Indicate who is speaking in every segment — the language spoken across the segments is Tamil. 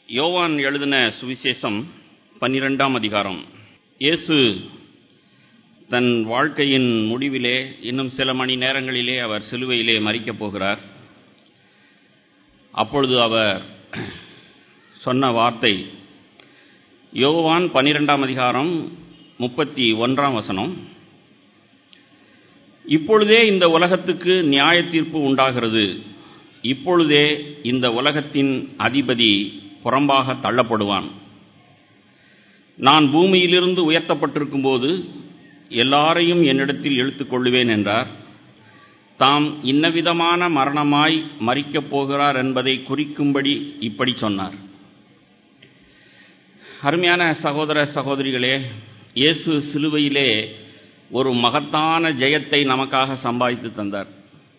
Speaker 1: யோவான் எழுதின சுவிசேஷம் பன்னிரெண்டாம் அதிகாரம் இயேசு தன் வாழ்க்கையின் முடிவிலே இன்னும் சில மணி நேரங்களிலே அவர் சிலுவையிலே மறிக்கப் போகிறார் அப்பொழுது அவர் சொன்ன வார்த்தை யோவான் பன்னிரெண்டாம் அதிகாரம் முப்பத்தி ஒன்றாம் வசனம் இப்பொழுதே இந்த உலகத்துக்கு நியாய தீர்ப்பு உண்டாகிறது இப்பொழுதே இந்த உலகத்தின் அதிபதி புறம்பாக தள்ளப்படுவான் நான் பூமியிலிருந்து உயர்த்தப்பட்டிருக்கும் போது எல்லாரையும் என்னிடத்தில் இழுத்துக் கொள்ளுவேன் என்றார் தாம் இன்னவிதமான மரணமாய் மறிக்கப் போகிறார் என்பதை குறிக்கும்படி இப்படி சொன்னார் அருமையான சகோதர சகோதரிகளே இயேசு சிலுவையிலே ஒரு மகத்தான ஜெயத்தை நமக்காக சம்பாதித்து தந்தார்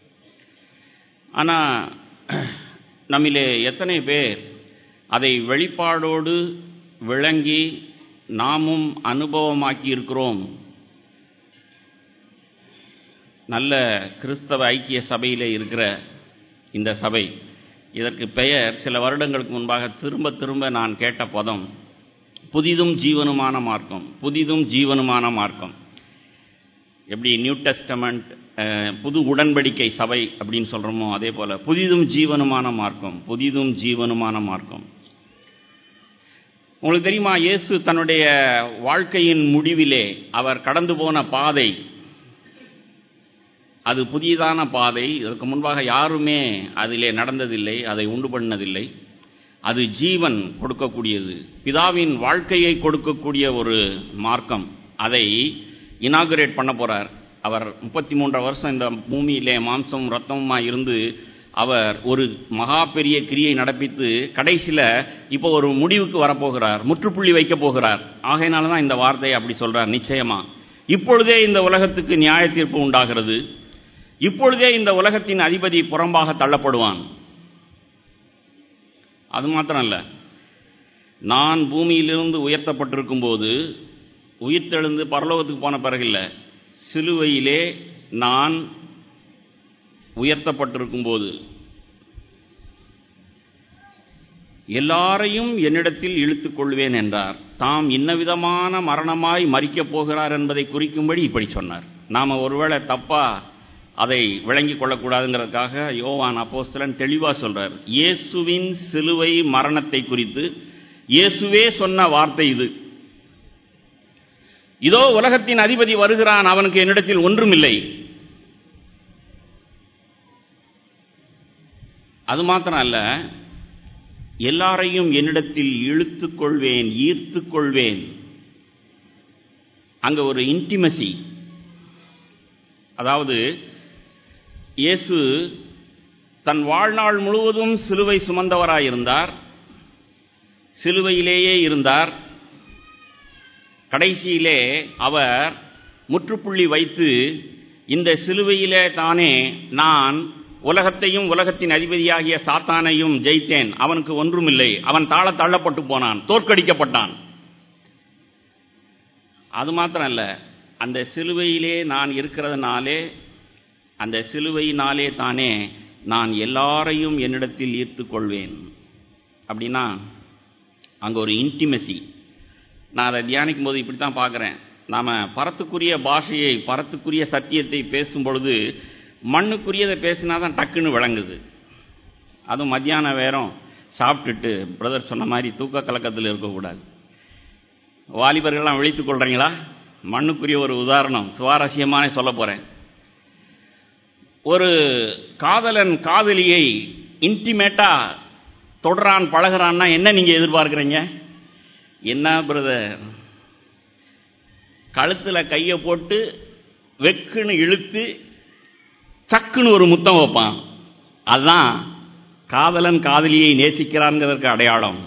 Speaker 1: ஆனால் நம்மிலே எத்தனை பேர் அதை வெளிப்பாடோடு விளங்கி நாமும் அனுபவமாக்கி இருக்கிறோம் நல்ல கிறிஸ்தவ ஐக்கிய சபையிலே இருக்கிற இந்த சபை இதற்கு பெயர் சில வருடங்களுக்கு முன்பாக திரும்ப திரும்ப நான் கேட்ட பதம் புதிதும் ஜீவனுமான மார்க்கம் புதிதும் ஜீவனுமான மார்க்கம் எப்படி நியூ டெஸ்டமெண்ட் புது உடன்படிக்கை சபை அப்படின்னு சொல்கிறோமோ அதே போல் புதிதும் ஜீவனுமான மார்க்கம் புதிதும் ஜீவனுமான மார்க்கம் உங்களுக்கு தெரியுமா இயேசு தன்னுடைய வாழ்க்கையின் முடிவிலே அவர் கடந்து போன பாதை அது புதியதான பாதை இதற்கு முன்பாக யாருமே அதிலே நடந்ததில்லை அதை உண்டு பண்ணதில்லை அது ஜீவன் கொடுக்கக்கூடியது பிதாவின் வாழ்க்கையை கொடுக்கக்கூடிய ஒரு மார்க்கம் அதை இனாகுரேட் பண்ண போகிறார் அவர் முப்பத்தி மூன்று வருஷம் இந்த பூமியிலே மாம்சம் ரத்தமுமா இருந்து அவர் ஒரு மகா பெரிய கிரியை நடப்பித்து கடைசியில் இப்போ ஒரு முடிவுக்கு வரப்போகிறார் முற்றுப்புள்ளி வைக்க போகிறார் ஆகையினால தான் இந்த வார்த்தையை அப்படி சொல்கிறார் நிச்சயமா இப்பொழுதே இந்த உலகத்துக்கு நியாய தீர்ப்பு உண்டாகிறது இப்பொழுதே இந்த உலகத்தின் அதிபதி புறம்பாக தள்ளப்படுவான் அது மாத்திரம் அல்ல நான் பூமியிலிருந்து உயர்த்தப்பட்டிருக்கும் போது உயிர்த்தெழுந்து பரலோகத்துக்கு போன பிறகு இல்லை சிலுவையிலே நான் உயர்த்தப்பட்டிருக்கும் போது எல்லாரையும் என்னிடத்தில் இழுத்துக் கொள்வேன் என்றார் தாம் இன்னவிதமான மரணமாய் மறிக்கப் போகிறார் என்பதை குறிக்கும்படி இப்படி சொன்னார் நாம் ஒருவேளை தப்பா அதை விளங்கிக் கொள்ளக்கூடாதுங்கிறதுக்காக யோவான் அப்போஸ்தலன் தெளிவாக சொல்றார் இயேசுவின் சிலுவை மரணத்தை குறித்து இயேசுவே சொன்ன வார்த்தை இது இதோ உலகத்தின் அதிபதி வருகிறான் அவனுக்கு என்னிடத்தில் ஒன்றுமில்லை அது மாத்திரம் அல்ல எல்லாரையும் என்னிடத்தில் இழுத்துக் கொள்வேன் ஈர்த்து கொள்வேன் அங்க ஒரு இன்டிமசி அதாவது இயேசு தன் வாழ்நாள் முழுவதும் சிலுவை சுமந்தவராயிருந்தார் சிலுவையிலேயே இருந்தார் கடைசியிலே அவர் முற்றுப்புள்ளி வைத்து இந்த சிலுவையிலே தானே நான் உலகத்தையும் உலகத்தின் அதிபதியாகிய சாத்தானையும் ஜெயித்தேன் அவனுக்கு ஒன்றுமில்லை அவன் தாழ தள்ளப்பட்டு போனான் தோற்கடிக்கப்பட்டான் அது மாத்திரம் அல்ல அந்த சிலுவையிலே நான் இருக்கிறதுனாலே அந்த சிலுவையினாலே தானே நான் எல்லாரையும் என்னிடத்தில் ஈர்த்து கொள்வேன் அப்படின்னா அங்கே ஒரு இன்டிமெசி நான் அதை தியானிக்கும் போது இப்படி தான் பார்க்குறேன் நாம் பரத்துக்குரிய பாஷையை பரத்துக்குரிய சத்தியத்தை பேசும் பொழுது மண்ணுக்குரியதை பேசினா தான் டக்குன்னு விளங்குது அதுவும் மத்தியானம் வேறம் சாப்பிட்டுட்டு பிரதர் சொன்ன மாதிரி தூக்க கலக்கத்தில் இருக்கக்கூடாது வாலிபர்கள்லாம் விழித்துக் கொள்றீங்களா மண்ணுக்குரிய ஒரு உதாரணம் சுவாரஸ்யமான சொல்ல போகிறேன் ஒரு காதலன் காதலியை இன்டிமேட்டா தொடரான் பழகிறான்னா என்ன நீங்க எதிர்பார்க்குறீங்க என்ன பிரதர் கழுத்தில் கையை போட்டு வெக்குன்னு இழுத்து சக்குன்னு ஒரு முத்தம் வைப்பான் அதுதான் காதலன் காதலியை நேசிக்கிறான்ங்கிறதுக்கு அடையாளம்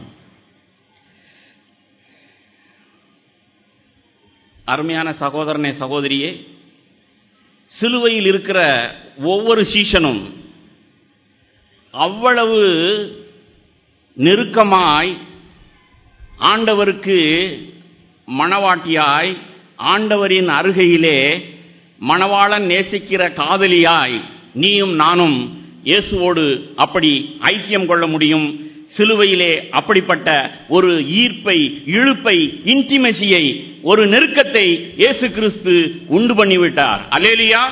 Speaker 1: அருமையான சகோதரனே சகோதரியே சிலுவையில் இருக்கிற ஒவ்வொரு சீஷனும் அவ்வளவு நெருக்கமாய் ஆண்டவருக்கு மணவாட்டியாய் ஆண்டவரின் அருகையிலே மணவாளன் நேசிக்கிற காதலியாய் நீயும் நானும் இயேசுவோடு அப்படி ஐக்கியம் கொள்ள முடியும் சிலுவையிலே அப்படிப்பட்ட ஒரு ஈர்ப்பை இழுப்பை இன்டிமெசியை ஒரு நெருக்கத்தை இயேசு கிறிஸ்து உண்டு பண்ணிவிட்டார் அலேலியா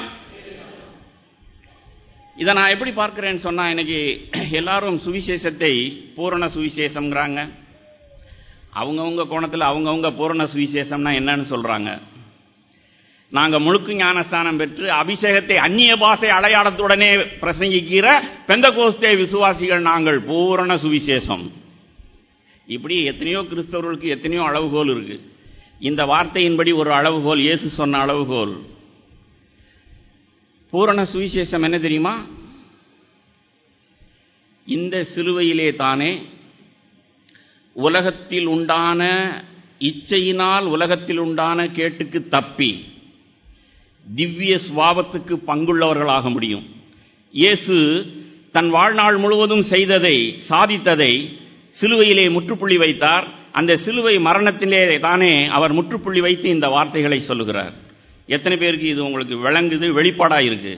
Speaker 1: இதை நான் எப்படி பார்க்கிறேன்னு சொன்னா எனக்கு எல்லாரும் சுவிசேஷத்தை பூரண சுவிசேஷம்ங்கிறாங்க அவங்கவுங்க கோணத்தில் அவங்கவுங்க பூரண சுவிசேஷம்னா என்னன்னு சொல்றாங்க நாங்க முழுக்கு ஞானஸ்தானம் பெற்று அபிஷேகத்தை அந்நிய பாஷை அடையாளத்துடனே பிரசங்கிக்கிற பெந்தகோஸ்தே விசுவாசிகள் நாங்கள் பூரண சுவிசேஷம் இப்படி எத்தனையோ கிறிஸ்தவர்களுக்கு எத்தனையோ அளவுகோல் இருக்கு இந்த வார்த்தையின்படி ஒரு அளவுகோல் இயேசு சொன்ன அளவுகோல் பூரண சுவிசேஷம் என்ன தெரியுமா இந்த சிலுவையிலே தானே உலகத்தில் உண்டான இச்சையினால் உலகத்தில் உண்டான கேட்டுக்கு தப்பி திவ்ய சுவாபத்துக்கு பங்குள்ளவர்களாக முடியும் இயேசு தன் வாழ்நாள் முழுவதும் செய்ததை சாதித்ததை சிலுவையிலே முற்றுப்புள்ளி வைத்தார் அந்த சிலுவை மரணத்திலே தானே அவர் முற்றுப்புள்ளி வைத்து இந்த வார்த்தைகளை சொல்லுகிறார் எத்தனை பேருக்கு இது உங்களுக்கு விளங்குது வெளிப்பாடா இருக்கு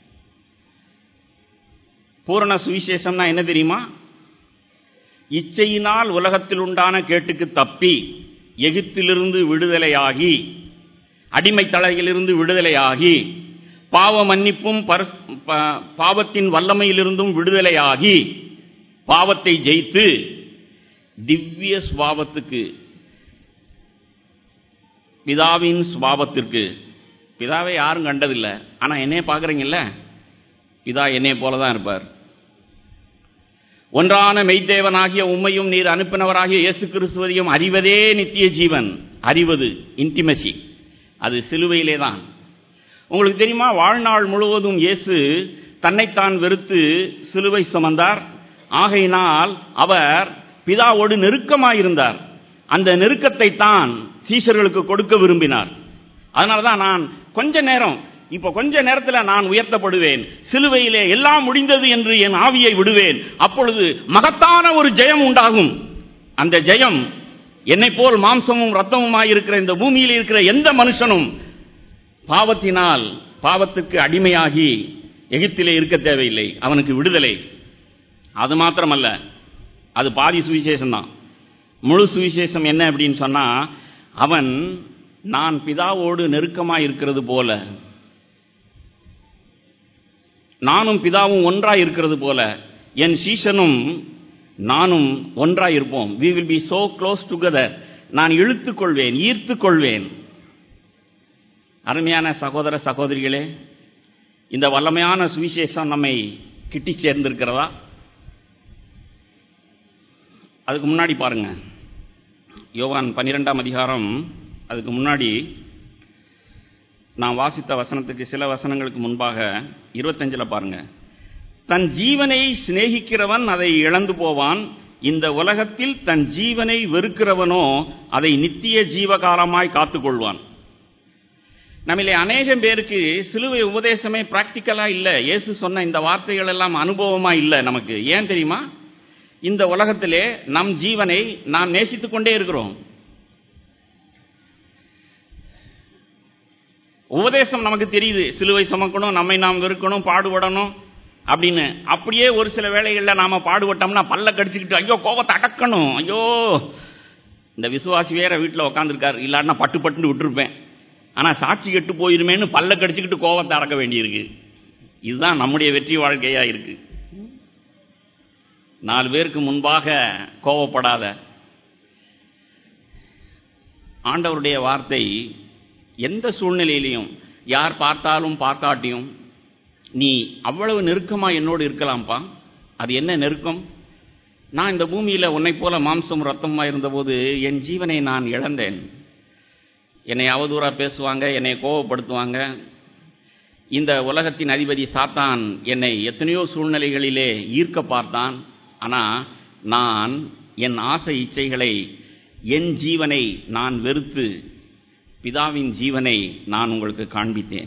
Speaker 1: பூரண சுவிசேஷம்னா என்ன தெரியுமா இச்சையினால் உலகத்தில் உண்டான கேட்டுக்கு தப்பி எகிப்திலிருந்து விடுதலையாகி அடிமை தலையிலிருந்து விடுதலையாகி பாவ மன்னிப்பும் பாவத்தின் வல்லமையிலிருந்தும் விடுதலையாகி பாவத்தை ஜெயித்து திவ்ய சுவாபத்துக்கு பிதாவின் சுவாபத்திற்கு பிதாவை யாரும் கண்டதில்லை ஆனா என்னைய பார்க்குறீங்கல்ல பிதா என்னைய போல தான் இருப்பார் ஒன்றான மெய்தேவனாகிய உண்மையும் நீர் அனுப்பினவராகிய இயேசு கிறிஸ்துவதையும் அறிவதே நித்திய ஜீவன் அறிவது இன்டிமசி அது சிலுவையிலே தான் உங்களுக்கு தெரியுமா வாழ்நாள் முழுவதும் இயேசு தன்னைத்தான் வெறுத்து சிலுவை சுமந்தார் ஆகையினால் அவர் பிதாவோடு நெருக்கமாயிருந்தார் அந்த நெருக்கத்தை தான் சீஷர்களுக்கு கொடுக்க விரும்பினார் அதனாலதான் நான் கொஞ்ச நேரம் இப்ப கொஞ்ச நேரத்தில் நான் உயர்த்தப்படுவேன் சிலுவையிலே எல்லாம் முடிந்தது என்று என் ஆவியை விடுவேன் அப்பொழுது மகத்தான ஒரு ஜெயம் உண்டாகும் அந்த ஜெயம் என்னை போல் மாம்சமும் ரத்தமுமாயிருக்கிற இந்த பூமியில் இருக்கிற எந்த மனுஷனும் பாவத்தினால் பாவத்துக்கு அடிமையாகி எகிப்திலே இருக்க தேவையில்லை அவனுக்கு விடுதலை அது மாத்திரமல்ல அது பாதி சுவிசேஷம் தான் முழு சுவிசேஷம் என்ன அப்படின்னு சொன்னா அவன் நான் பிதாவோடு நெருக்கமாக இருக்கிறது போல நானும் பிதாவும் ஒன்றாய் இருக்கிறது போல என் சீசனும் நானும் ஒன்றாய் இருப்போம் we will be so close together நான் இழுத்துக் கொள்வேன் ஈர்த்துக் கொள்வேன் அருமையான சகோதர சகோதரிகளே இந்த வல்லமையான சுவிசேஷம் நம்மை கிட்டி சேர்ந்திருக்கிறதா அதுக்கு முன்னாடி பாருங்க யோவான் பன்னிரெண்டாம் அதிகாரம் அதுக்கு முன்னாடி நான் வாசித்த வசனத்துக்கு சில வசனங்களுக்கு முன்பாக இருபத்தஞ்சில் பாருங்க தன் ஜீவனை சிநேகிக்கிறவன் அதை இழந்து போவான் இந்த உலகத்தில் தன் ஜீவனை வெறுக்கிறவனோ அதை நித்திய ஜீவகாலமாய் காத்துக்கொள்வான் நம்மளே அநேகம் பேருக்கு சிலுவை உபதேசமே பிராக்டிக்கலா இல்ல இயேசு சொன்ன இந்த வார்த்தைகள் எல்லாம் அனுபவமா இல்ல நமக்கு ஏன் தெரியுமா இந்த உலகத்திலே நம் ஜீவனை நாம் நேசித்துக் கொண்டே இருக்கிறோம் உபதேசம் நமக்கு தெரியுது சிலுவை சுமக்கணும் நம்மை நாம் வெறுக்கணும் பாடுபடணும் அப்படின்னு அப்படியே ஒரு சில வேளைகளில் நாம பாடுபட்டோம்னா பல்ல கடிச்சுக்கிட்டு ஐயோ கோபத்தை அடக்கணும் ஐயோ இந்த விசுவாசி வேற வீட்டில் உட்காந்துருக்காரு இல்லாட்டினா பட்டு பட்டுன்னு விட்டுருப்பேன் ஆனால் சாட்சி கெட்டு போயிருமேன்னு பல்ல கடிச்சுக்கிட்டு கோபத்தை அடக்க வேண்டியிருக்கு இதுதான் நம்முடைய வெற்றி வாழ்க்கையா இருக்கு நாலு பேருக்கு முன்பாக கோபப்படாத ஆண்டவருடைய வார்த்தை எந்த சூழ்நிலையிலையும் யார் பார்த்தாலும் பார்க்காட்டியும் நீ அவ்வளவு நெருக்கமா என்னோடு இருக்கலாம்ப்பா அது என்ன நெருக்கம் நான் இந்த பூமியில உன்னை போல மாம்சம் ரத்தமா இருந்தபோது என் ஜீவனை நான் இழந்தேன் என்னை அவதூறா பேசுவாங்க என்னை கோபப்படுத்துவாங்க இந்த உலகத்தின் அதிபதி சாத்தான் என்னை எத்தனையோ சூழ்நிலைகளிலே ஈர்க்க பார்த்தான் ஆனா நான் என் ஆசை இச்சைகளை என் ஜீவனை நான் வெறுத்து பிதாவின் ஜீவனை நான் உங்களுக்கு காண்பித்தேன்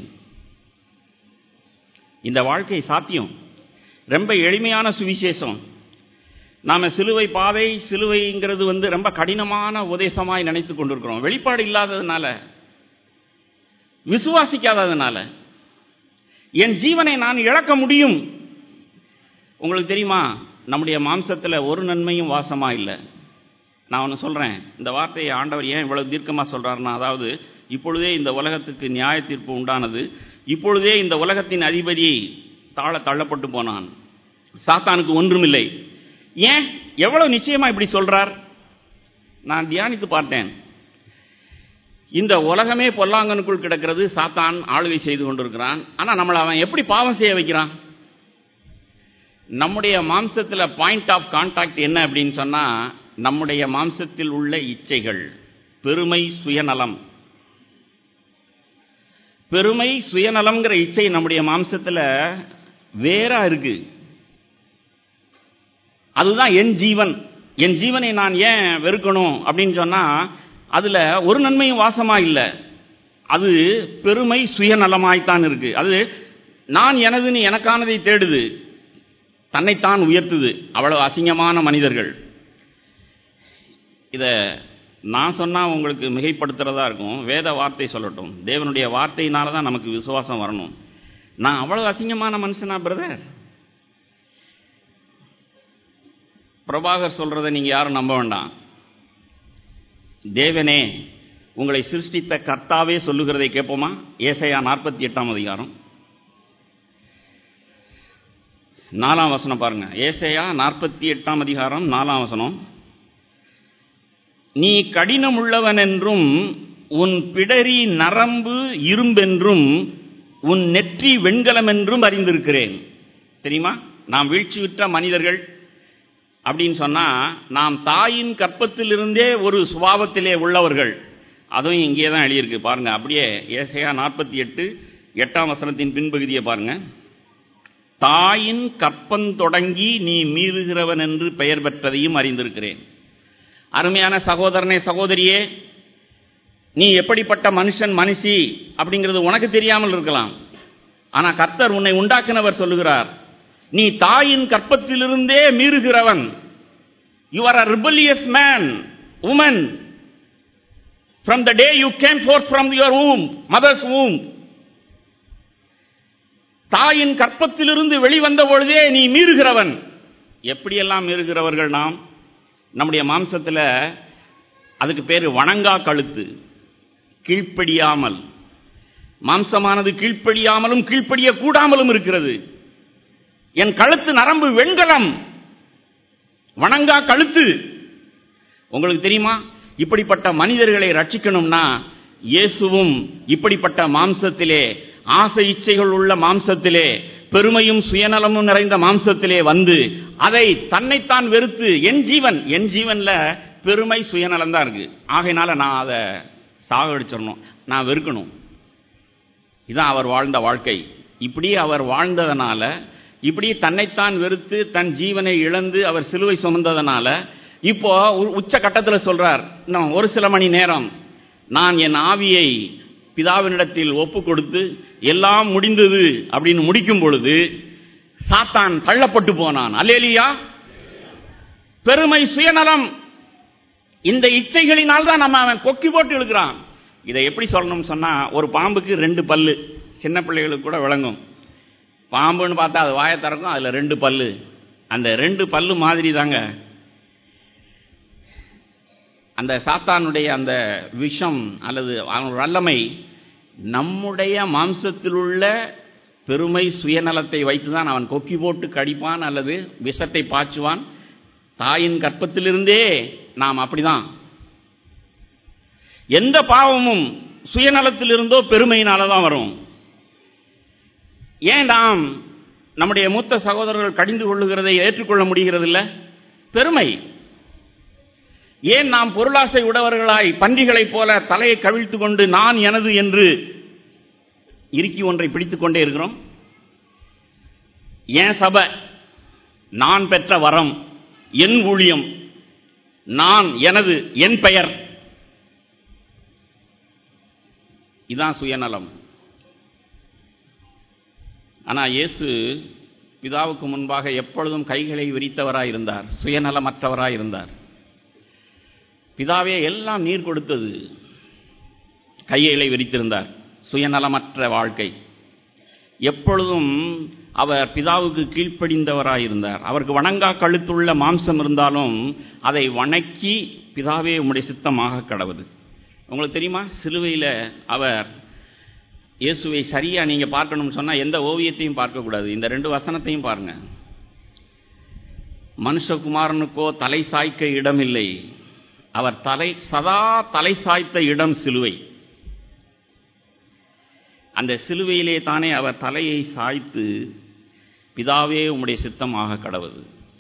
Speaker 1: இந்த வாழ்க்கை சாத்தியம் ரொம்ப எளிமையான சுவிசேஷம் நாம சிலுவை பாதை சிலுவைங்கிறது வந்து ரொம்ப கடினமான உபதேசமாய் நினைத்து கொண்டிருக்கிறோம் வெளிப்பாடு இல்லாததுனால விசுவாசிக்காததுனால என் ஜீவனை நான் இழக்க முடியும் உங்களுக்கு தெரியுமா நம்முடைய மாம்சத்தில் ஒரு நன்மையும் வாசமா இல்லை நான் ஒன்று சொல்கிறேன் இந்த வார்த்தையை ஆண்டவர் ஏன் இவ்வளவு தீர்க்கமாக சொல்கிறாருன்னா அதாவது இப்பொழுதே இந்த உலகத்துக்கு நியாய தீர்ப்பு உண்டானது இப்பொழுதே இந்த உலகத்தின் அதிபதி தாழ தள்ளப்பட்டு போனான் சாத்தானுக்கு ஒன்றுமில்லை ஏன் எவ்வளவு நிச்சயமா இப்படி சொல்றார் நான் தியானித்து பார்த்தேன் இந்த உலகமே பொல்லாங்கனுக்குள் கிடக்கிறது சாத்தான் ஆளுகை செய்து கொண்டிருக்கிறான் ஆனா நம்மளை அவன் எப்படி பாவம் செய்ய வைக்கிறான் நம்முடைய மாம்சத்தில் பாயிண்ட் ஆஃப் கான்டாக்ட் என்ன அப்படின்னு சொன்னா நம்முடைய மாம்சத்தில் உள்ள இச்சைகள் பெருமை சுயநலம் பெருமை சுயநலம்ங்கிற இச்சை நம்முடைய மாம்சத்தில் வேறா இருக்கு அதுதான் என் ஜீவன் என் ஜீவனை நான் ஏன் வெறுக்கணும் அப்படின்னு சொன்னா அதுல ஒரு நன்மையும் வாசமா இல்லை அது பெருமை சுயநலமாய்த்தான் இருக்கு அது நான் எனதுன்னு எனக்கானதை தேடுது தன்னைத்தான் உயர்த்துது அவ்வளவு அசிங்கமான மனிதர்கள் இத நான் சொன்னா உங்களுக்கு மிகைப்படுத்துறதா இருக்கும் வேத வார்த்தை சொல்லட்டும் தேவனுடைய வார்த்தையினால தான் நமக்கு விசுவாசம் வரணும் நான் அவ்வளவு அசிங்கமான மனுஷனா பிரதர் பிரபாகர் சொல்றதை நீங்க யாரும் நம்ப வேண்டாம் தேவனே உங்களை சிருஷ்டித்த கர்த்தாவே சொல்லுகிறதை கேட்போமா ஏசையா நாற்பத்தி எட்டாம் அதிகாரம் நாலாம் வசனம் பாருங்க ஏசையா நாற்பத்தி எட்டாம் அதிகாரம் நாலாம் வசனம் நீ கடினம் உள்ளவன் என்றும் உன் பிடரி நரம்பு இரும்பென்றும் உன் நெற்றி வெண்கலம் என்றும் அறிந்திருக்கிறேன் தெரியுமா நாம் வீழ்ச்சி விட்ட மனிதர்கள் அப்படின்னு சொன்னா நாம் தாயின் கற்பத்திலிருந்தே ஒரு சுபாவத்திலே உள்ளவர்கள் அதுவும் இங்கே தான் எழுதியிருக்கு பாருங்க அப்படியே ஏசையா நாற்பத்தி எட்டு எட்டாம் வசனத்தின் பின்பகுதியை பாருங்க தாயின் கற்பம் தொடங்கி நீ மீறுகிறவன் என்று பெயர் பெற்றதையும் அறிந்திருக்கிறேன் அருமையான சகோதரனே சகோதரியே நீ எப்படிப்பட்ட மனுஷன் மனுஷி அப்படிங்கிறது உனக்கு தெரியாமல் இருக்கலாம் ஆனா கர்த்தர் உன்னை உண்டாக்கினவர் சொல்லுகிறார் நீ தாயின் கற்பத்திலிருந்தே மீறுகிறவன் you are a rebellious man woman from the day you came forth from your womb mother's womb தாயின் கற்பத்திலிருந்து வெளிவந்த பொழுதே நீ மீறுகிறவன் எப்படியெல்லாம் மீறுகிறவர்கள் நாம் நம்முடைய மாம்சத்தில் அதுக்கு பேர் வணங்கா கழுத்து கீழ்ப்படியாமல் மாம்சமானது கீழ்ப்படியாமலும் கீழ்ப்படிய கூடாமலும் இருக்கிறது என் கழுத்து நரம்பு வெண்கலம் வணங்கா கழுத்து உங்களுக்கு தெரியுமா இப்படிப்பட்ட மனிதர்களை ரட்சிக்கணும்னா இயேசுவும் இப்படிப்பட்ட மாம்சத்திலே ஆசை இச்சைகள் உள்ள மாம்சத்திலே பெருமையும் சுயநலமும் நிறைந்த மாம்சத்திலே வந்து அதை தன்னைத்தான் வெறுத்து என் ஜீவன் என் ஜீவன்ல பெருமை சுயநலம் தான் இருக்கு ஆகையினால நான் அதை சாகடிச்சிடணும் நான் வெறுக்கணும் இதான் அவர் வாழ்ந்த வாழ்க்கை இப்படி அவர் வாழ்ந்ததனால இப்படி தன்னைத்தான் வெறுத்து தன் ஜீவனை இழந்து அவர் சிலுவை சுமந்ததனால இப்போ உச்ச கட்டத்தில் சொல்றார் இன்னும் ஒரு சில மணி நேரம் நான் என் ஆவியை பிதாவினிடத்தில் ஒப்பு கொடுத்து எல்லாம் முடிந்தது அப்படின்னு முடிக்கும் பொழுது சாத்தான் தள்ளப்பட்டு போனான் அல்லேலியா பெருமை சுயநலம் இந்த இச்சைகளினால் தான் நம்ம அவன் கொக்கி போட்டு இழுக்கிறான் இதை எப்படி சொல்லணும்னு சொன்னா ஒரு பாம்புக்கு ரெண்டு பல்லு சின்ன பிள்ளைகளுக்கு கூட விளங்கும் பாம்புன்னு பார்த்தா அது வாயை திறக்கும் அதுல ரெண்டு பல்லு அந்த ரெண்டு பல்லு மாதிரி தாங்க அந்த சாத்தானுடைய அந்த விஷம் அல்லது அவன் வல்லமை நம்முடைய மாம்சத்தில் உள்ள பெருமை சுயநலத்தை வைத்துதான் அவன் கொக்கி போட்டு கடிப்பான் அல்லது விஷத்தை பாய்ச்சுவான் தாயின் கற்பத்திலிருந்தே நாம் அப்படிதான் எந்த பாவமும் சுயநலத்திலிருந்தோ பெருமையினால தான் வரும் ஏன் நாம் நம்முடைய மூத்த சகோதரர்கள் கடிந்து கொள்ளுகிறதை ஏற்றுக்கொள்ள முடிகிறதில்ல பெருமை ஏன் நாம் பொருளாசை உடையவர்களாய் பன்றிகளைப் போல தலையை கவிழ்த்து கொண்டு நான் எனது என்று இறுக்கி ஒன்றை பிடித்துக் கொண்டே இருக்கிறோம் ஏன் சபை நான் பெற்ற வரம் என் ஊழியம் நான் எனது என் பெயர் இதான் சுயநலம் ஆனா இயேசு பிதாவுக்கு முன்பாக எப்பொழுதும் கைகளை விரித்தவராய் இருந்தார் சுயநலமற்றவராய் இருந்தார் பிதாவே எல்லாம் நீர் கொடுத்தது கைகளை விரித்திருந்தார் சுயநலமற்ற வாழ்க்கை எப்பொழுதும் அவர் பிதாவுக்கு கீழ்ப்படிந்தவராயிருந்தார் அவருக்கு வணங்கா கழுத்துள்ள மாம்சம் இருந்தாலும் அதை வணக்கி பிதாவே உம்முடைய சித்தமாக கடவுது உங்களுக்கு தெரியுமா சிலுவையில் அவர் இயேசுவை சரியா நீங்க பார்க்கணும்னு சொன்னா எந்த ஓவியத்தையும் பார்க்கக்கூடாது இந்த ரெண்டு வசனத்தையும் பாருங்க மனுஷகுமாரனுக்கோ தலை சாய்க்க இடமில்லை அவர் தலை சதா தலை சாய்த்த இடம் சிலுவை அந்த சிலுவையிலே தானே அவர் தலையை சாய்த்து பிதாவே உம்முடைய சித்தமாக கடவுது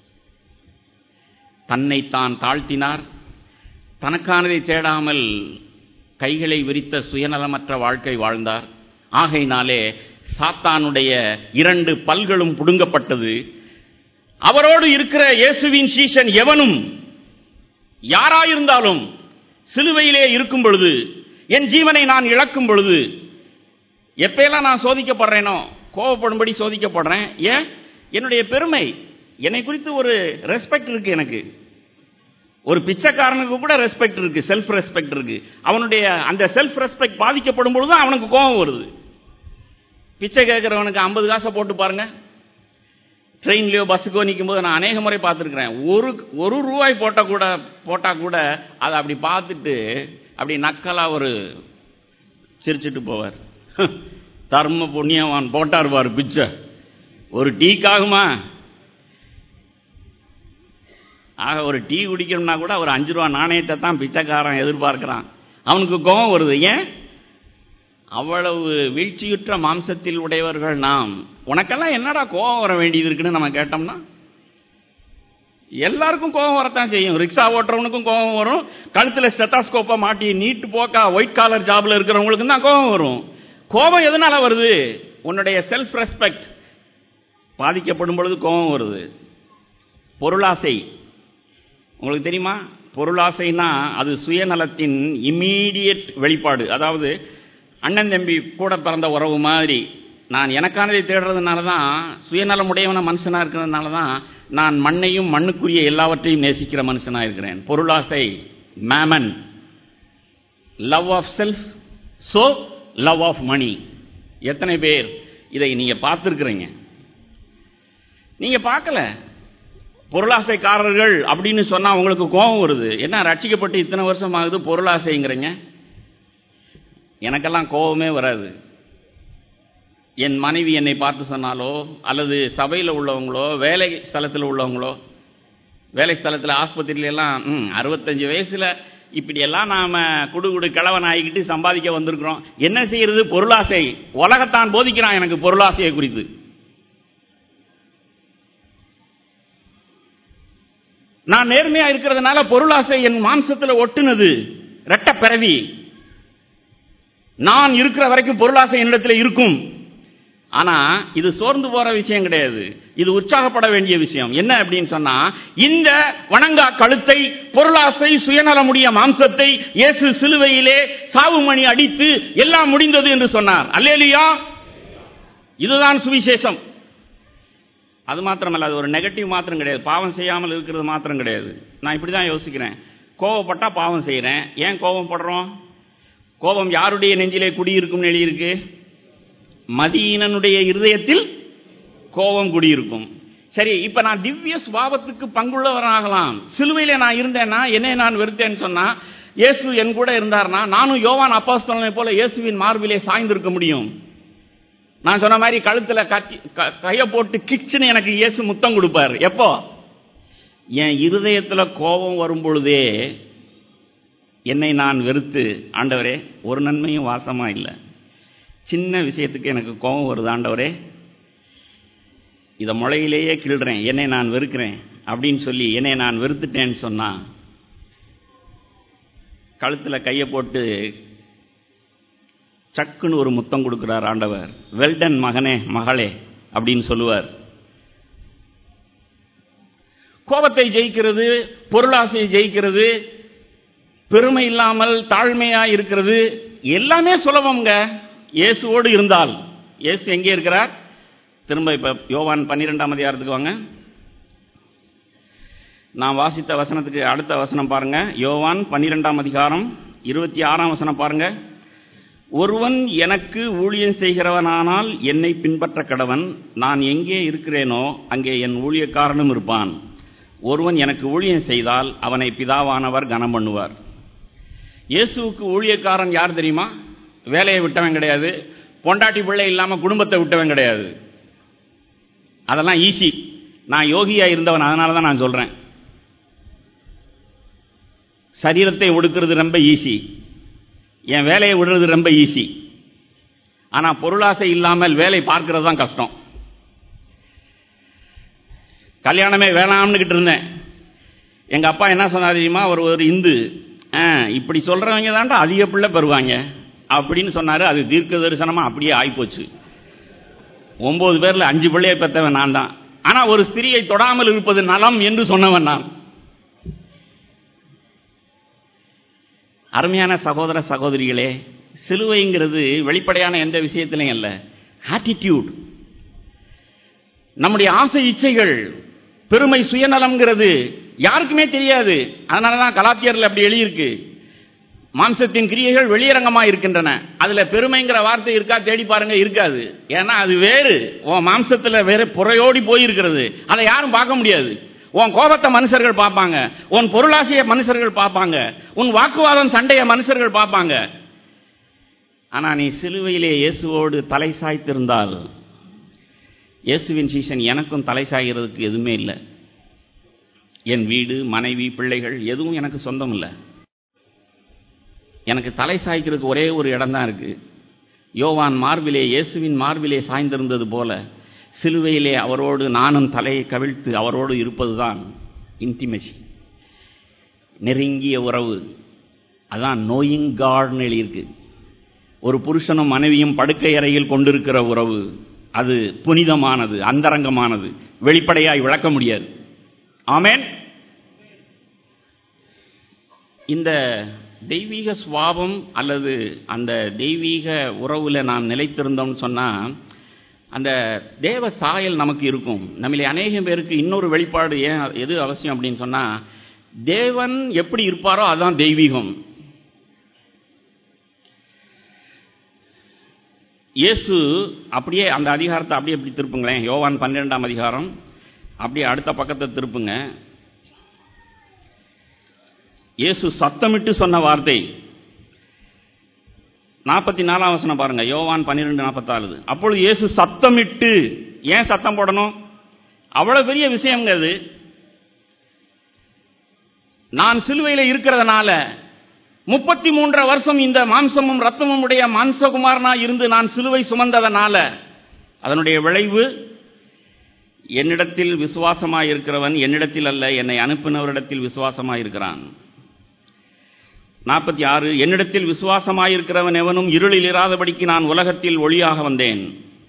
Speaker 1: தன்னை தான் தாழ்த்தினார் தனக்கானதை தேடாமல் கைகளை விரித்த சுயநலமற்ற வாழ்க்கை வாழ்ந்தார் ஆகையினாலே சாத்தானுடைய இரண்டு பல்களும் புடுங்கப்பட்டது அவரோடு இருக்கிற இயேசுவின் சீஷன் எவனும் யாராயிருந்தாலும் சிலுவையிலே இருக்கும் பொழுது என் ஜீவனை நான் இழக்கும் பொழுது எப்பெல்லாம் நான் சோதிக்கப்படுறேனோ கோவப்படும்படி சோதிக்கப்படுறேன் ஏன் என்னுடைய பெருமை என்னை குறித்து ஒரு ரெஸ்பெக்ட் இருக்கு எனக்கு ஒரு பிச்சைக்காரனுக்கு கூட ரெஸ்பெக்ட் இருக்கு செல்ஃப் ரெஸ்பெக்ட் இருக்கு அவனுடைய அந்த செல்ஃப் ரெஸ்பெக்ட் பாதிக்கப்படும் பொழுது அவனுக்கு கோபம் வருது பிச்சை கேட்கிறவனுக்கு ஐம்பது காசை போட்டு பாருங்க ட்ரெயின்லயோ பஸ்ஸுக்கோ நிற்கும் போது நான் அநேக முறை பார்த்துருக்கிறேன் ஒரு ஒரு ரூபாய் போட்ட கூட போட்டா கூட அதை அப்படி பார்த்துட்டு அப்படி நக்கலா ஒரு சிரிச்சிட்டு போவார் தர்ம புண்ணியவான் போட்டார் பாரு பிச்சை ஒரு டீக்காகுமா ஆக ஒரு டீ குடிக்கணும்னா கூட ஒரு அஞ்சு ரூபா நாணயத்தை தான் பிச்சைக்காரன் எதிர்பார்க்கிறான் அவனுக்கு கோபம் வருது ஏன் அவ்வளவு வீழ்ச்சியுற்ற மாம்சத்தில் உடையவர்கள் நாம் உனக்கெல்லாம் என்னடா கோபம் வர வேண்டியது இருக்குன்னு நம்ம கேட்டோம்னா எல்லாருக்கும் கோபம் வரத்தான் செய்யும் ரிக்ஷா ஓட்டுறவனுக்கும் கோபம் வரும் கழுத்துல ஸ்டெத்தாஸ்கோப்பை மாட்டி நீட்டு போக்கா ஒயிட் காலர் ஜாப்ல இருக்கிறவங்களுக்கு தான் கோபம் வரும் கோபம் எதனால வருது உன்னுடைய செல்ஃப் ரெஸ்பெக்ட் பாதிக்கப்படும் பொழுது கோபம் வருது பொருளாசை உங்களுக்கு தெரியுமா பொருளாசைனா அது சுயநலத்தின் இம்மீடியட் வெளிப்பாடு அதாவது அண்ணன் தம்பி கூட பிறந்த உறவு மாதிரி நான் எனக்கானதை தேடுறதுனால தான் சுயநலமுடையவன மனுஷனா இருக்கிறதுனால தான் நான் மண்ணையும் மண்ணுக்குரிய எல்லாவற்றையும் நேசிக்கிற மனுஷனா இருக்கிறேன் பொருளாசை mammon love of self so love of money எத்தனை பேர் இதை நீங்க பார்த்துருக்கிறீங்க நீங்க பார்க்கல பொருளாசைக்காரர்கள் அப்படின்னு சொன்னா உங்களுக்கு கோபம் வருது என்ன ரட்சிக்கப்பட்டு இத்தனை வருஷம் ஆகுது பொருளாசைங்கிறீங்க எனக்கெல்லாம் கோபமே வராது என் மனைவி என்னை பார்த்து சொன்னாலோ அல்லது சபையில் உள்ளவங்களோ வேலை ஸ்தலத்தில் உள்ளவங்களோ வேலை ஸ்தலத்தில் ஆஸ்பத்திரியில எல்லாம் ம் அறுபத்தஞ்சு வயசுல இப்படியெல்லாம் நாம குடு குடு கிழவன் ஆகிக்கிட்டு சம்பாதிக்க வந்திருக்கிறோம் என்ன செய்யறது பொருளாசை உலகத்தான் போதிக்கிறான் எனக்கு பொருளாசையை குறித்து நான் நேர்மையா இருக்கிறதுனால பொருளாசை என் மாம்சத்தில் ஒட்டுனது ரெட்ட பிறவி நான் இருக்கிற வரைக்கும் பொருளாசை என்னிடத்தில் இருக்கும் ஆனா இது சோர்ந்து போற விஷயம் கிடையாது இது உற்சாகப்பட வேண்டிய விஷயம் என்ன அப்படின்னு சொன்னா இந்த வணங்கா கழுத்தை பொருளாசை சுயநலமுடைய மாம்சத்தை இயேசு சிலுவையிலே சாவுமணி அடித்து எல்லாம் முடிந்தது என்று சொன்னார் அல்லேலியா இதுதான் சுவிசேஷம் அது மாத்திரமல்ல அது ஒரு நெகட்டிவ் மாத்திரம் கிடையாது பாவம் செய்யாமல் இருக்கிறது மாத்திரம் கிடையாது நான் இப்படி தான் யோசிக்கிறேன் கோவப்பட்டா பாவம் செய்கிறேன் ஏன் கோபப்படுறோம் கோபம் யாருடைய நெஞ்சிலே குடியிருக்கும் எழுதியிருக்கு மதியினனுடைய இருதயத்தில் கோபம் குடியிருக்கும் சரி இப்ப நான் திவ்ய சுபாவத்துக்கு பங்குள்ளவராகலாம் சிலுவையில நான் இருந்தேன்னா என்னை நான் வெறுத்தேன்னு சொன்னா இயேசு என் கூட இருந்தார்னா நானும் யோவான் அப்பாஸ்தலனை போல இயேசுவின் மார்பிலே சாய்ந்திருக்க முடியும் நான் சொன்ன மாதிரி கழுத்துல கத்தி கைய போட்டு கிச்சுன்னு எனக்கு இயேசு முத்தம் கொடுப்பார் எப்போ என் இருதயத்துல கோபம் வரும் பொழுதே என்னை நான் வெறுத்து ஆண்டவரே ஒரு நன்மையும் வாசமா இல்லை சின்ன விஷயத்துக்கு எனக்கு கோபம் வருது ஆண்டவரே இதை முளையிலேயே கிள்றேன் என்னை நான் வெறுக்கிறேன் அப்படின்னு சொல்லி என்னை நான் வெறுத்துட்டேன்னு சொன்னா கழுத்துல கையை போட்டு சக்குன்னு ஒரு முத்தம் கொடுக்கிறார் ஆண்டவர் வெல்டன் மகனே மகளே அப்படின்னு சொல்லுவார் கோபத்தை ஜெயிக்கிறது பொருளாசையை ஜெயிக்கிறது பெருமை இல்லாமல் தாழ்மையா இருக்கிறது எல்லாமே சுலபம்ங்க இயேசுவோடு இருந்தால் இயேசு எங்கே இருக்கிறார் திரும்ப இப்ப யோவான் பன்னிரெண்டாம் அதிகாரத்துக்கு வாங்க நான் வாசித்த வசனத்துக்கு அடுத்த வசனம் பாருங்க யோவான் பன்னிரெண்டாம் அதிகாரம் இருபத்தி ஆறாம் வசனம் பாருங்க ஒருவன் எனக்கு ஊழியம் செய்கிறவனானால் என்னை பின்பற்ற கடவன் நான் எங்கே இருக்கிறேனோ அங்கே என் ஊழியக்காரனும் இருப்பான் ஒருவன் எனக்கு ஊழியம் செய்தால் அவனை பிதாவானவர் கனம் பண்ணுவார் இயேசுவுக்கு ஊழியக்காரன் யார் தெரியுமா வேலையை விட்டவன் கிடையாது பொண்டாட்டி பிள்ளை இல்லாமல் குடும்பத்தை விட்டவன் கிடையாது அதெல்லாம் ஈஸி நான் யோகியா இருந்தவன் அதனால தான் நான் சொல்றேன் சரீரத்தை ஒடுக்கிறது ரொம்ப ஈஸி என் வேலையை விடுறது ரொம்ப ஈஸி ஆனா பொருளாசை இல்லாமல் வேலை பார்க்கிறது தான் கஷ்டம் கல்யாணமே வேணாம்னுக்கிட்டு இருந்தேன் எங்க அப்பா என்ன சொன்னார் தெரியுமா அவர் ஒரு இந்து ஆ, இப்படி சொல்றவங்க தான்டா அதிக பிள்ளை பெறுவாங்க அப்படின்னு சொன்னாரு அது தீர்க்க தரிசனமா அப்படியே ஆயிப்போச்சு ஒன்பது பேர்ல அஞ்சு பிள்ளையை பெற்றவன் நான் தான் ஆனா ஒரு ஸ்திரியை தொடாமல் இருப்பது நலம் என்று சொன்னவன் நான் அருமையான சகோதர சகோதரிகளே சிலுவைங்கிறது வெளிப்படையான எந்த விஷயத்திலையும் அல்ல ஆட்டிடியூட் நம்முடைய ஆசை இச்சைகள் பெருமை சுயநலம்ங்கிறது யாருக்குமே தெரியாது அதனாலதான் கலாத்தியர்ல அப்படி எழுதியிருக்கு மாம்சத்தின் கிரியைகள் வெளியரங்கமா இருக்கின்றன அதுல பெருமைங்கிற வார்த்தை இருக்கா தேடி பாருங்க இருக்காது ஏன்னா அது வேறு உன் மாம்சத்துல வேற புறையோடி போயிருக்கிறது அதை யாரும் பார்க்க முடியாது உன் கோபத்தை மனுஷர்கள் பார்ப்பாங்க உன் பொருளாசைய மனுஷர்கள் பார்ப்பாங்க உன் வாக்குவாதம் சண்டைய மனுஷர்கள் பார்ப்பாங்க ஆனா நீ சிலுவையிலே இயேசுவோடு தலை சாய்த்திருந்தால் இயேசுவின் சீசன் எனக்கும் தலை சாய்கிறதுக்கு எதுவுமே இல்லை என் வீடு மனைவி பிள்ளைகள் எதுவும் எனக்கு சொந்தம் இல்லை எனக்கு தலை சாய்க்கிறதுக்கு ஒரே ஒரு இடம் தான் இருக்கு யோவான் மார்பிலே இயேசுவின் மார்பிலே சாய்ந்திருந்தது போல சிலுவையிலே அவரோடு நானும் தலையை கவிழ்த்து அவரோடு இருப்பதுதான் இன்டிமெசி நெருங்கிய உறவு அதான் நோயிங் காட்னு எழுதியிருக்கு ஒரு புருஷனும் மனைவியும் படுக்கை அறையில் கொண்டிருக்கிற உறவு அது புனிதமானது அந்தரங்கமானது வெளிப்படையாய் விளக்க முடியாது ஆமேன் இந்த தெய்வீக சுவாபம் அல்லது அந்த தெய்வீக உறவுல நாம் நிலைத்திருந்தோம்னு சொன்னா அந்த தேவ சாயல் நமக்கு இருக்கும் நம்மளே அநேகம் பேருக்கு இன்னொரு வெளிப்பாடு ஏன் எது அவசியம் அப்படின்னு சொன்னா தேவன் எப்படி இருப்பாரோ அதுதான் தெய்வீகம் இயேசு அப்படியே அந்த அதிகாரத்தை அப்படியே எப்படி திருப்புங்களேன் யோவான் பன்னிரெண்டாம் அதிகாரம் அப்படியே அடுத்த பக்கத்தை திருப்புங்க இயேசு சத்தமிட்டு சொன்ன வார்த்தை நாற்பத்தி நாலாம் வசனம் பாருங்க யோவான் பன்னிரெண்டு நாற்பத்தாறு அப்பொழுது இயேசு சத்தமிட்டு ஏன் சத்தம் போடணும் அவ்வளவு பெரிய விஷயங்க அது நான் சிலுவையில இருக்கிறதுனால முப்பத்தி மூன்றரை வருஷம் இந்த மாம்சமும் ரத்தமும் உடைய மாம்சகுமாரனா இருந்து நான் சிலுவை சுமந்ததனால அதனுடைய விளைவு என்னிடத்தில் விசுவாசமாய் இருக்கிறவன் என்னிடத்தில் அல்ல என்னை அனுப்பினவரிடத்தில் விசுவாசமாய் இருக்கிறான் நாற்பத்தி ஆறு என்னிடத்தில் விசுவாசமாயிருக்கிறவன் எவனும் இருளில் இராதபடிக்கு நான் உலகத்தில் ஒளியாக வந்தேன்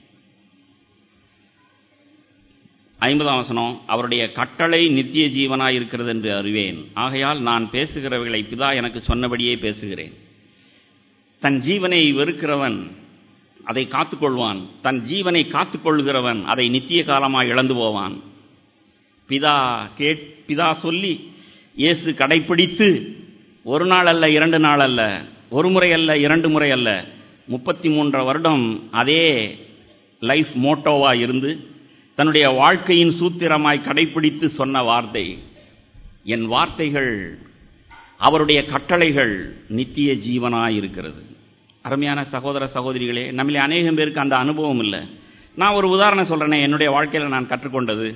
Speaker 1: ஐம்பதாம் வசனம் அவருடைய கட்டளை நித்திய ஜீவனாய் இருக்கிறது என்று அறிவேன் ஆகையால் நான் பேசுகிறவைகளை பிதா எனக்கு சொன்னபடியே பேசுகிறேன் தன் ஜீவனை வெறுக்கிறவன் அதை காத்துக்கொள்வான் தன் ஜீவனை காத்துக்கொள்கிறவன் அதை நித்திய காலமாய் இழந்து போவான் பிதா கேட் பிதா சொல்லி இயேசு கடைப்பிடித்து ஒரு நாள் அல்ல இரண்டு நாள் அல்ல ஒரு முறை அல்ல இரண்டு முறை அல்ல முப்பத்தி மூன்று வருடம் அதே லைஃப் மோட்டோவா இருந்து தன்னுடைய வாழ்க்கையின் சூத்திரமாய் கடைப்பிடித்து சொன்ன வார்த்தை என் வார்த்தைகள் அவருடைய கட்டளைகள் நித்திய ஜீவனாய் இருக்கிறது அருமையான சகோதர சகோதரிகளே நம்மளே அநேகம் பேருக்கு அந்த அனுபவம் இல்லை நான் ஒரு உதாரணம் சொல்றேனே என்னுடைய வாழ்க்கையில் நான் கற்றுக்கொண்டது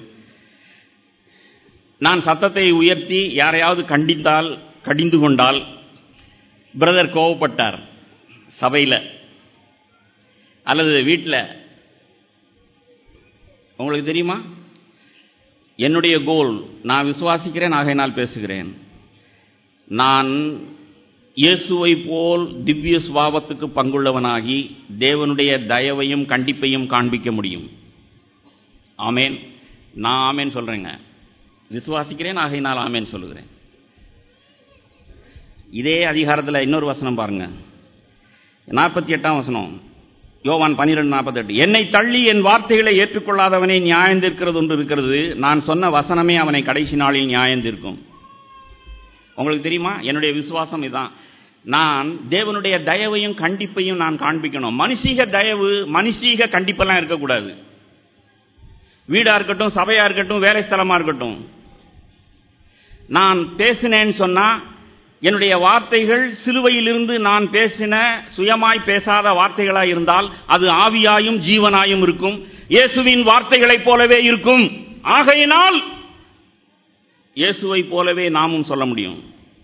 Speaker 1: நான் சத்தத்தை உயர்த்தி யாரையாவது கண்டித்தால் கடிந்து கொண்டால் பிரதர் கோவப்பட்டார் சபையில் அல்லது வீட்டில் உங்களுக்கு தெரியுமா என்னுடைய கோல் நான் விசுவாசிக்கிறேன் ஆகையினால் பேசுகிறேன் நான் இயேசுவை போல் திவ்ய சுவாபத்துக்கு பங்குள்ளவனாகி தேவனுடைய தயவையும் கண்டிப்பையும் காண்பிக்க முடியும் ஆமேன் நான் ஆமேன் சொல்றேங்க விசுவாசிக்கிறேன் ஆகையினால் ஆமேன் சொல்லுகிறேன் இதே அதிகாரத்தில் இன்னொரு வசனம் பாருங்க நாற்பத்தி எட்டாம் வசனம் யோவான் பனிரெண்டு நாற்பத்தெட்டு என்னை தள்ளி என் வார்த்தைகளை ஏற்றுக்கொள்ளாதவனை நியாயந்திருக்கிறது ஒன்று இருக்கிறது நான் சொன்ன வசனமே அவனை கடைசி நாளில் நியாயந்திருக்கும் உங்களுக்கு தெரியுமா என்னுடைய விசுவாசம் இதுதான் நான் தேவனுடைய தயவையும் கண்டிப்பையும் நான் காண்பிக்கணும் மனுஷீக தயவு மனுஷீக கண்டிப்பெல்லாம் இருக்கக்கூடாது வீடா இருக்கட்டும் சபையா இருக்கட்டும் வேலை ஸ்தலமா இருக்கட்டும் நான் பேசினேன்னு சொன்னா என்னுடைய வார்த்தைகள் சிலுவையிலிருந்து நான் பேசின சுயமாய் பேசாத வார்த்தைகளா இருந்தால் அது ஆவியாயும் ஜீவனாயும் இருக்கும் இயேசுவின் வார்த்தைகளைப் போலவே இருக்கும் ஆகையினால் இயேசுவை போலவே நாமும் சொல்ல முடியும்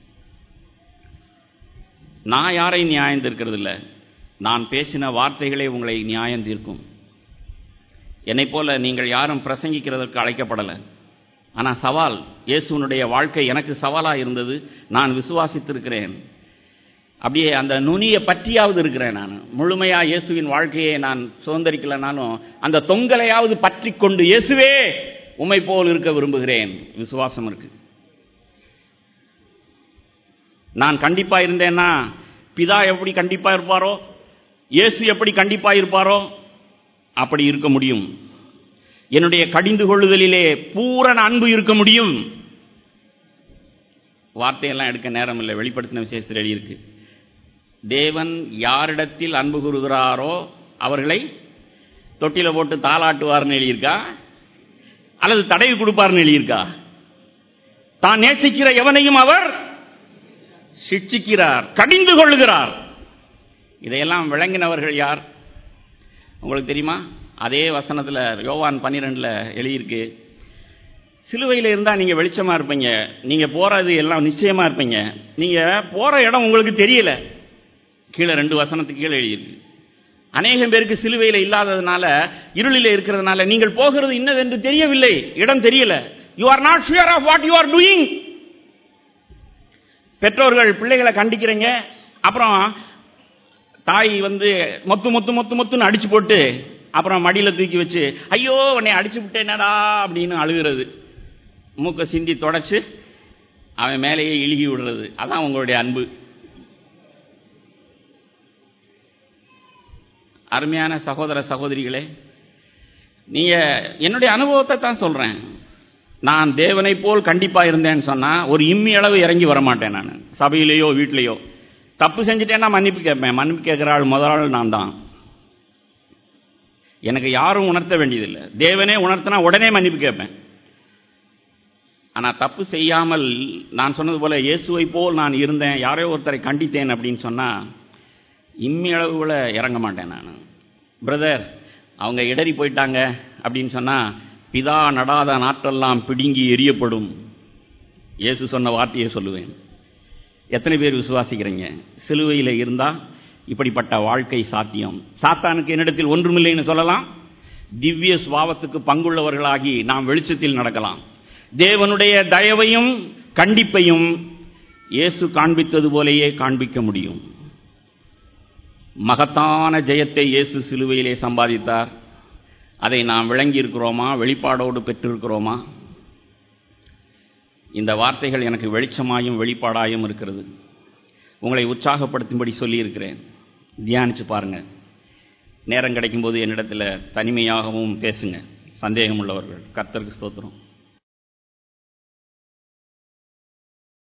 Speaker 1: நான் யாரை நியாயம் தீர்க்கிறது இல்லை நான் பேசின வார்த்தைகளே உங்களை நியாயம் தீர்க்கும் என்னைப் போல நீங்கள் யாரும் பிரசங்கிக்கிறதற்கு அழைக்கப்படலை ஆனால் சவால் இயேசுவனுடைய வாழ்க்கை எனக்கு சவாலாக இருந்தது நான் விசுவாசித்திருக்கிறேன் அப்படியே அந்த நுனியை பற்றியாவது இருக்கிறேன் நான் முழுமையா இயேசுவின் வாழ்க்கையை நான் சுதந்திரிக்கலனாலும் அந்த தொங்கலையாவது பற்றி கொண்டு இயேசுவே உம்மை போல் இருக்க விரும்புகிறேன் விசுவாசம் இருக்கு நான் கண்டிப்பா இருந்தேன்னா பிதா எப்படி கண்டிப்பா இருப்பாரோ இயேசு எப்படி கண்டிப்பா இருப்பாரோ அப்படி இருக்க முடியும் என்னுடைய கடிந்து கொள்ளுதலிலே பூரண அன்பு இருக்க முடியும் வார்த்தையெல்லாம் எடுக்க நேரம் இல்லை வெளிப்படுத்தின விசேஷத்தில் எழுதியிருக்கு தேவன் யாரிடத்தில் அன்பு கூறுகிறாரோ அவர்களை தொட்டில போட்டு தாளாட்டுவார்னு எழுதியிருக்கா அல்லது தடவி கொடுப்பார்னு எழுதியிருக்கா தான் நேசிக்கிற எவனையும் அவர் சிட்சிக்கிறார் கடிந்து கொள்ளுகிறார் இதையெல்லாம் விளங்கினவர்கள் யார் உங்களுக்கு தெரியுமா அதே வசனத்தில் யோவான் பன்னிரெண்டில் எழுதியிருக்கு சிலுவையில் இருந்தால் நீங்கள் வெளிச்சமாக இருப்பீங்க நீங்கள் போகிறது எல்லாம் நிச்சயமாக இருப்பீங்க நீங்கள் போகிற இடம் உங்களுக்கு தெரியல கீழே ரெண்டு வசனத்துக்கு கீழே எழுதியிருக்கு அநேகம் பேருக்கு சிலுவையில் இல்லாததுனால இருளில் இருக்கிறதுனால நீங்கள் போகிறது இன்னதென்று தெரியவில்லை இடம் தெரியல you are not sure of what you are doing பெற்றோர்கள் பிள்ளைகளை கண்டிக்கிறீங்க அப்புறம் தாய் வந்து மொத்து மொத்து மொத்து மொத்துன்னு அடிச்சு போட்டு அப்புறம் மடியில் தூக்கி வச்சு ஐயோ உன்னை அடிச்சு விட்டேனடா அப்படின்னு அழுகிறது மூக்க சிந்தி தொடச்சு அவன் மேலேயே இழுகி விடுறது அதான் உங்களுடைய அன்பு அருமையான சகோதர சகோதரிகளே நீங்க என்னுடைய அனுபவத்தை தான் சொல்றேன் நான் தேவனை போல் கண்டிப்பா இருந்தேன்னு சொன்னா ஒரு இம்மி அளவு இறங்கி வரமாட்டேன் நான் சபையிலேயோ வீட்லேயோ தப்பு செஞ்சுட்டேன்னா மன்னிப்பு கேட்பேன் மன்னிப்பு கேட்கிற ஆள் முதல் ஆள் நான் தான் எனக்கு யாரும் உணர்த்த வேண்டியதில்லை தேவனே உணர்த்தினா உடனே மன்னிப்பு கேட்பேன் ஆனால் தப்பு செய்யாமல் நான் சொன்னது போல இயேசுவை போல் நான் இருந்தேன் யாரையோ ஒருத்தரை கண்டித்தேன் அப்படின்னு சொன்னால் இம்மி அளவுல இறங்க மாட்டேன் நான் பிரதர் அவங்க இடறி போயிட்டாங்க அப்படின்னு சொன்னால் பிதா நடாத நாட்டெல்லாம் பிடுங்கி எரியப்படும் இயேசு சொன்ன வார்த்தையை சொல்லுவேன் எத்தனை பேர் விசுவாசிக்கிறீங்க சிலுவையில் இருந்தால் இப்படிப்பட்ட வாழ்க்கை சாத்தியம் சாத்தானுக்கு என்னிடத்தில் ஒன்றுமில்லைன்னு சொல்லலாம் திவ்ய சுவாவத்துக்கு பங்குள்ளவர்களாகி நாம் வெளிச்சத்தில் நடக்கலாம் தேவனுடைய தயவையும் கண்டிப்பையும் இயேசு காண்பித்தது போலேயே காண்பிக்க முடியும் மகத்தான ஜெயத்தை இயேசு சிலுவையிலே சம்பாதித்தார் அதை நாம் விளங்கி இருக்கிறோமா வெளிப்பாடோடு பெற்றிருக்கிறோமா இந்த வார்த்தைகள் எனக்கு வெளிச்சமாயும் வெளிப்பாடாயும் இருக்கிறது உங்களை உற்சாகப்படுத்தும்படி சொல்லியிருக்கிறேன் தியானிச்சு பாருங்க நேரம் கிடைக்கும்போது என்னிடத்தில் தனிமையாகவும் பேசுங்க சந்தேகம் உள்ளவர்கள் கர்த்தருக்கு ஸ்தோத்திரம்